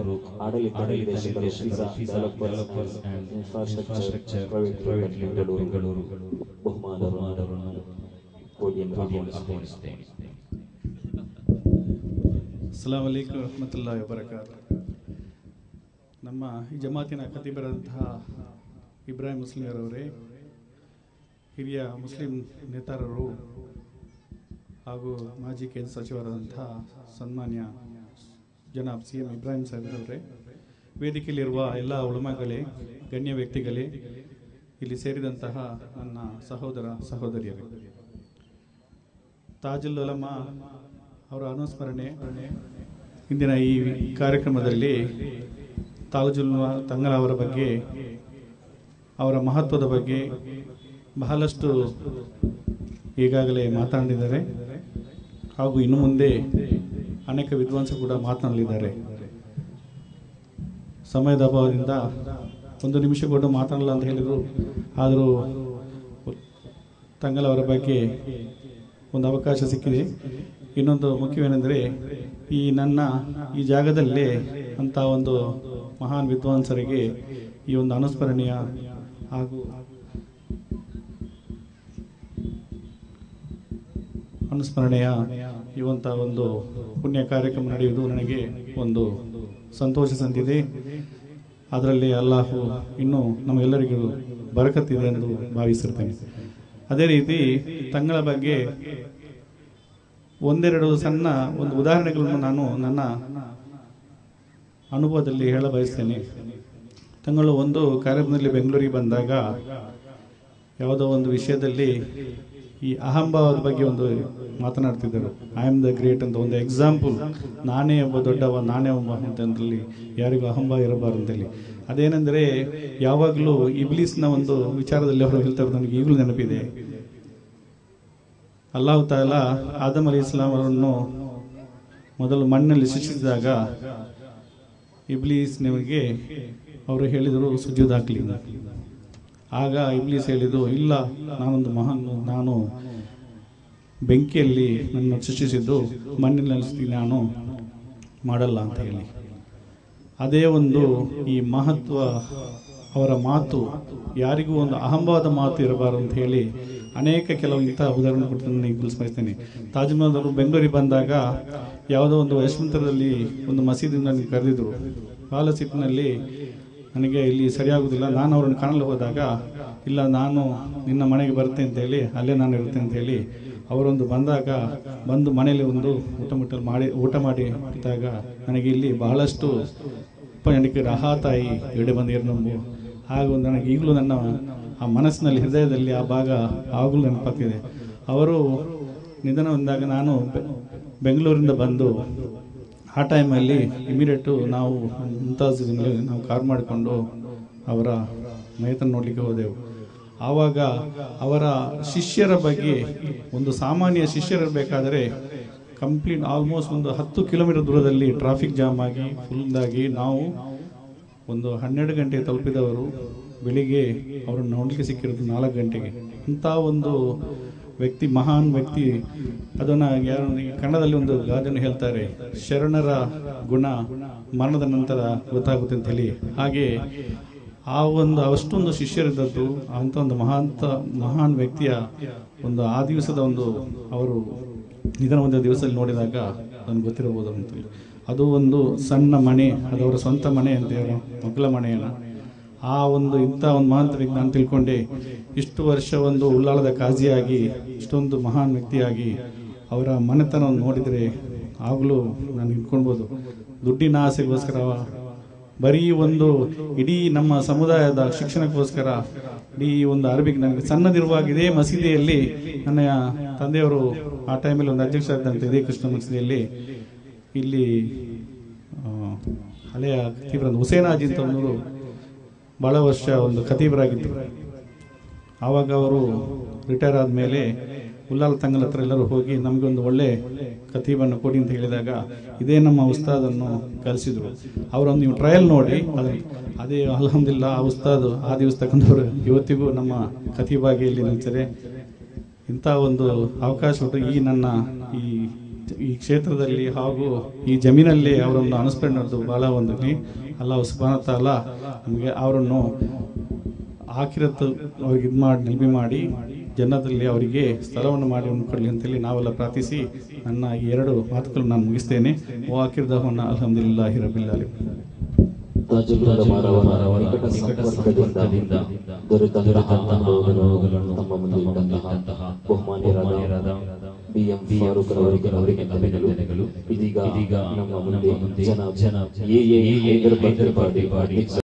ಆಡಳಿತ ನಿರ್ದೇಶಕರು Fisa developers and infrastructure private limited Bengaluru ಬಹುಮಾನವನ್ನು ಪೋಡಿಯಂ ಆಹ್ವಾನಿಸುತ್ತೇನೆ ಅಸ್ಸಲಾಂ ವಲೈಕುಮ್ ರಹಮತುಲ್ಲಾಹಿ ವಬರಕಾತ್ ನಮ್ಮ ಈ ಜಮಾತಿನ ಖತೀಬರಾದಂತಹ ಇಬ್ರಾಹಿಂ ಮುಸ್ಲಿಮರವರೇ ಹಿರಿಯ ಮುಸ್ಲಿಂ ನೇತಾರರು ಹಾಗೂ ಮಾಜಿ ಕೇಂದ್ರ ಸಚಿವರಾದಂತಹ ಸನ್ಮಾನ್ಯ ಜನಾಬ್ ಸಿ ಎಂ ಇಬ್ರಾಹಿಂ ಸಾಹೇಬ್ರವರೇ ವೇದಿಕೆಯಲ್ಲಿರುವ ಎಲ್ಲ ಉಳಮಗಳೇ ಗಣ್ಯ ವ್ಯಕ್ತಿಗಳೇ ಇಲ್ಲಿ ಸೇರಿದಂತಹ ನನ್ನ ಸಹೋದರ ಸಹೋದರಿಯರೇ ತಾಜುಲ್ ಉಲಮ ಅವರ ಅನುಸ್ಮರಣೆ ಇಂದಿನ ಈ ಕಾರ್ಯಕ್ರಮದಲ್ಲಿ ತಾಜುಲ್ ತಂಗಲ ಅವರ ಬಗ್ಗೆ ಅವರ ಮಹತ್ವದ ಬಗ್ಗೆ ಬಹಳಷ್ಟು ಈಗಾಗಲೇ ಮಾತನಾಡಿದ್ದಾರೆ ಹಾಗೂ ಇನ್ನು ಮುಂದೆ ಅನೇಕ ವಿದ್ವಾಂಸರು ಕೂಡ ಮಾತನಾಡಲಿದ್ದಾರೆ ಸಮಯದ ಅಭಾವದಿಂದ ಒಂದು ನಿಮಿಷ ಕೂಡ ಮಾತನಾಡಲ್ಲ ಅಂತ ಹೇಳಿದರು ಆದರೂ ತಂಗಲ ಅವರ ಬಗ್ಗೆ ಒಂದು ಅವಕಾಶ ಸಿಕ್ಕಿದೆ ಇನ್ನೊಂದು ಮುಖ್ಯವೇನೆಂದರೆ ಈ ನನ್ನ ಈ ಜಾಗದಲ್ಲೇ ಅಂತ ಒಂದು ಮಹಾನ್ ವಿದ್ವಾಂಸರಿಗೆ ಈ ಒಂದು ಅನುಸ್ಮರಣೀಯ ಹಾಗೂ ಅನುಸ್ಮರಣೆಯ ಇವಂತ ಒಂದು ಪುಣ್ಯ ಕಾರ್ಯಕ್ರಮ ನಡೆಯುವುದು ನನಗೆ ಒಂದು ಸಂತೋಷ ಸಂದಿದೆ ಅದರಲ್ಲಿ ಅಲ್ಲಾಹು ಇನ್ನೂ ನಮಗೆಲ್ಲರಿಗೂ ಬರಕತ್ತಿದೆ ಎಂದು ಭಾವಿಸಿರ್ತೇನೆ ಅದೇ ರೀತಿ ತಂಗಳ ಬಗ್ಗೆ ಒಂದೆರಡು ಸಣ್ಣ ಒಂದು ಉದಾಹರಣೆಗಳನ್ನು ನಾನು ನನ್ನ ಅನುಭವದಲ್ಲಿ ಹೇಳ ಬಯಸ್ತೇನೆ ತಂಗಳು ಒಂದು ಕಾರ್ಯಕ್ರಮದಲ್ಲಿ ಬೆಂಗಳೂರಿಗೆ ಬಂದಾಗ ಯಾವುದೋ ಒಂದು ವಿಷಯದಲ್ಲಿ ಈ ಅಹಂಭಾವದ ಬಗ್ಗೆ ಒಂದು ಮಾತನಾಡ್ತಿದ್ದರು ಐ ಆಮ್ ದ ಗ್ರೇಟ್ ಅಂತ ಒಂದು ಎಕ್ಸಾಂಪಲ್ ನಾನೇ ಒಬ್ಬ ದೊಡ್ಡವ ನಾನೇ ಒಬ್ಬ ಅಂತಂದ್ರಲ್ಲಿ ಯಾರಿಗೂ ಅಹಂಭಾವ ಇರಬಾರ್ದು ಅಂತೇಳಿ ಅದೇನೆಂದರೆ ಯಾವಾಗಲೂ ಇಬ್ಲೀಸ್ನ ಒಂದು ವಿಚಾರದಲ್ಲಿ ಅವರು ಹೇಳ್ತಾ ಇರೋದು ನನಗೆ ಈಗಲೂ ನೆನಪಿದೆ ಅಲ್ಲಾಹು ತಾಲ ಆದಮ್ ಅಲಿ ಇಸ್ಲಾಂ ಅವರನ್ನು ಮೊದಲು ಮಣ್ಣಲ್ಲಿ ಶಿಕ್ಷಿಸಿದಾಗ ಇಬ್ಲೀಸ್ ನಿಮಗೆ ಅವರು ಹೇಳಿದರು ಸುಜೂದ್ ಹಾಕ್ಲಿ ಆಗ ಇಬ್ಲೀಸ್ ಹೇಳಿದ್ದು ಇಲ್ಲ ನಾನೊಂದು ಮಹಾನ್ ನಾನು ಬೆಂಕಿಯಲ್ಲಿ ನನ್ನ ಸೃಷ್ಟಿಸಿದ್ದು ಮಣ್ಣಿನಲ್ಲಿ ನಾನು ಮಾಡಲ್ಲ ಅಂತ ಹೇಳಿ ಅದೇ ಒಂದು ಈ ಮಹತ್ವ ಅವರ ಮಾತು ಯಾರಿಗೂ ಒಂದು ಅಹಂಭಾವದ ಮಾತು ಇರಬಾರದು ಅಂತ ಹೇಳಿ ಅನೇಕ ಕೆಲವು ಇಂತಹ ಉದಾಹರಣೆ ಕೊಟ್ಟು ನಾನು ಸ್ಮರಿಸ್ತೇನೆ ತಾಜ್ ಮಹಲ್ ಅವರು ಬೆಂಗಳೂರಿಗೆ ಬಂದಾಗ ಯಾವುದೋ ಒಂದು ಯಶವಂತರದಲ್ಲಿ ಒಂದು ಮಸೀದಿ ನನಗೆ ಕರೆದಿದ್ರು ಬಾಲ ಸಿಟ್ಟಿನಲ್ಲಿ ನನಗೆ ಇಲ್ಲಿ ಸರಿಯಾಗುವುದಿಲ್ಲ ನಾನು ಅವರನ್ನು ಕಾಣಲು ಹೋದಾಗ ಇಲ್ಲ ನಾನು ನಿನ್ನ ಮನೆಗೆ ಬರ್ತೇನೆ ಅಂತ ಹೇಳಿ ಅಲ್ಲೇ ನಾನು ಇರ್ತೇನೆ ಅಂತ ಹೇಳಿ ಅವರೊಂದು ಬಂದಾಗ ಬಂದು ಮನೆಯಲ್ಲಿ ಒಂದು ಊಟ ಮುಟ್ಟ ಮಾಡಿ ಊಟ ಮಾಡಿ ಇದ್ದಾಗ ನನಗೆ ಇಲ್ಲಿ ಬಹಳಷ್ಟು ನನಗೆ ರಹಾತಾಯಿ ಎಡೆ ಬಂದಿರು ನಂಬು ಹಾಗೆ ಒಂದು ನನಗೆ ಈಗಲೂ ನನ್ನ ಆ ಮನಸ್ಸಿನಲ್ಲಿ ಹೃದಯದಲ್ಲಿ ಆ ಭಾಗ ಆಗಲೂ ನೆನಪಾಗ್ತಿದೆ ಅವರು ನಿಧನ ಹೊಂದಾಗ ನಾನು ಬೆ- ಬೆಂಗಳೂರಿಂದ ಬಂದು ಆ ಟೈಮಲ್ಲಿ ಇಮಿಡಿಯೇಟು ನಾವು ಮುಂತಾಜಿನಲ್ಲಿ ನಾವು ಕಾರ್ ಮಾಡಿಕೊಂಡು ಅವರ ಮೈತನ್ನು ನೋಡಲಿಕ್ಕೆ ಹೋದೆವು ಆವಾಗ ಅವರ ಶಿಷ್ಯರ ಬಗ್ಗೆ ಒಂದು ಸಾಮಾನ್ಯ ಶಿಷ್ಯರಿರಬೇಕಾದರೆ ಕಂಪ್ಲೀಟ್ ಆಲ್ಮೋಸ್ಟ್ ಒಂದು ಹತ್ತು ಕಿಲೋಮೀಟರ್ ದೂರದಲ್ಲಿ ಟ್ರಾಫಿಕ್ ಜಾಮ್ ಆಗಿ ಫುಲ್ದಾಗಿ ನಾವು ಒಂದು ಹನ್ನೆರಡು ಗಂಟೆ ತಲುಪಿದವರು ಬೆಳಿಗ್ಗೆ ಅವರನ್ನು ನೋಡಲಿಕ್ಕೆ ಸಿಕ್ಕಿರೋದು ನಾಲ್ಕು ಗಂಟೆಗೆ ಅಂಥ ಒಂದು ವ್ಯಕ್ತಿ ಮಹಾನ್ ವ್ಯಕ್ತಿ ಅದನ್ನು ಯಾರು ಈ ಕನ್ನಡದಲ್ಲಿ ಒಂದು ಗಾದೆಯನ್ನು ಹೇಳ್ತಾರೆ ಶರಣರ ಗುಣ ಮರಣದ ನಂತರ ಗೊತ್ತಾಗುತ್ತೆ ಅಂತ ಹೇಳಿ ಹಾಗೆ ಆ ಒಂದು ಅಷ್ಟೊಂದು ಶಿಷ್ಯರಿದ್ದದ್ದು ಅಂತ ಒಂದು ಮಹಾಂತ ಮಹಾನ್ ವ್ಯಕ್ತಿಯ ಒಂದು ಆ ದಿವಸದ ಒಂದು ಅವರು ನಿಧನ ಒಂದು ದಿವಸದಲ್ಲಿ ನೋಡಿದಾಗ ನನಗೆ ಗೊತ್ತಿರಬಹುದು ಅಂತ ಅದು ಒಂದು ಸಣ್ಣ ಮನೆ ಅದು ಅವರ ಸ್ವಂತ ಮನೆ ಅಂತ ಹೇಳೋ ಮಗ್ಲ ಮನೆಯನ್ನು ಆ ಒಂದು ಇಂಥ ಒಂದು ಮಹಾನ್ ವ್ಯಕ್ತಿ ನಾನು ತಿಳ್ಕೊಂಡೆ ಇಷ್ಟು ವರ್ಷ ಒಂದು ಉಳ್ಳಾಳದ ಕಾಜಿಯಾಗಿ ಇಷ್ಟೊಂದು ಮಹಾನ್ ವ್ಯಕ್ತಿಯಾಗಿ ಅವರ ಮನೆತನವನ್ನು ನೋಡಿದರೆ ಆಗಲೂ ನಾನು ಇಟ್ಕೊಳ್ಬೋದು ದುಡ್ಡಿನ ಆಸೆಗೋಸ್ಕರ ಬರೀ ಒಂದು ಇಡೀ ನಮ್ಮ ಸಮುದಾಯದ ಶಿಕ್ಷಣಕ್ಕೋಸ್ಕರ ಇಡೀ ಒಂದು ಅರಬಿಕ್ ನನಗೆ ಸಣ್ಣದಿರುವಾಗ ಇದೇ ಮಸೀದಿಯಲ್ಲಿ ನನ್ನ ತಂದೆಯವರು ಆ ಟೈಮಲ್ಲಿ ಒಂದು ಅಧ್ಯಕ್ಷ ಇದ್ದಂತೆ ಇದೇ ಕೃಷ್ಣ ಮಸೀದಿಯಲ್ಲಿ ಇಲ್ಲಿ ಆ, ಹಳೆಯ ಖತೀಬ್ರ ಹುಸೇನಾಜಿ ಅಂತ ಒಂದು ಬಹಳ ವರ್ಷ ಒಂದು ಖತೀಬರಾಗಿದ್ದರು ಆವಾಗ ಅವರು ರಿಟೈರ್ ಆದಮೇಲೆ ಉಲ್ಲಾಲ್ ತಂಗಲ್ ಹತ್ರ ಎಲ್ಲರೂ ಹೋಗಿ ನಮಗೆ ಒಂದು ಒಳ್ಳೆ ಖತೀಬನ್ನು ಕೊಡಿ ಅಂತ ಹೇಳಿದಾಗ ಇದೇ ನಮ್ಮ ಉಸ್ತಾದನ್ನು ಕಲಿಸಿದ್ರು ಅವರೊಂದು ನೀವು ಟ್ರಯಲ್ ನೋಡಿ ಅದನ್ನ ಅದೇ ಅಲ್ಹಮ್ದಿಲ್ಲ ಆ ಉಸ್ತಾದ್ ಆ ದಿವಸ ತಗೊಂಡವರು ಇವತ್ತಿಗೂ ನಮ್ಮ ಖತೀಬಾಗಿ ಇಲ್ಲಿ ನಿಲ್ತಾರೆ ಇಂಥ ಒಂದು ಅವಕಾಶ ಉಂಟು ಈ ನನ್ನ ಈ ಈ ಕ್ಷೇತ್ರದಲ್ಲಿ ಹಾಗೂ ಈ ಜಮೀನಲ್ಲಿ ಅವರನ್ನು ಅನುಸ್ಮರಣೆ ನಡೆದು ಬಹಳ ಒಂದು ಅಲ್ಲಾಹ್ ಸುಬಾನ ತಾಲ ನಮಗೆ ಅವರನ್ನು ಆಕಿರತ್ತು ಅವ್ರಿಗೆ ಇದು ಮಾಡಿ ನಿಲ್ಬಿ ಮಾಡಿ ಜನ್ನದಲ್ಲಿ ಅವರಿಗೆ ಸ್ಥಳವನ್ನು ಮಾಡಿ ಕೊಡಲಿ ಅಂತೇಳಿ ನಾವೆಲ್ಲ ಪ್ರಾರ್ಥಿಸಿ ನನ್ನ ಈ ಎರಡು ಮಾತುಗಳನ್ನು ನಾನು ಮುಗಿಸ್ತೇನೆ ಓ ಆಕಿರ್ದವನ್ನ ಅಲ್ಹಮ್ದುಲಿಲ್ಲಾಹಿ ರಬಿಲ್ ಆಲಮೀನ್. ತಾಜುಲ್ಲದ ಮಾರವರ ನಿಕಟ ಸಂಪರ್ಕದಿಂದ ದೊರೆತಂತಹ ಅನುಭವಗಳನ್ನು ತಮ್ಮ ಮುಂದೆ ಇಟ್ಟಂತಹ ಬಹುಮಾನ್ಯರಾದ ಬಿ ಎಂ ಫಾರೂಕ್ ಅವರಿಗೆ ಅವರಿಗೆ ಅಭಿನಂದನೆಗಳು ಇದೀಗ ನಮ್ಮ ಮುಂದೆ ಜನ ಜನ ಎ ಎ ಹೈದರಾಬಾದ್ ಪಾರ್ಟಿ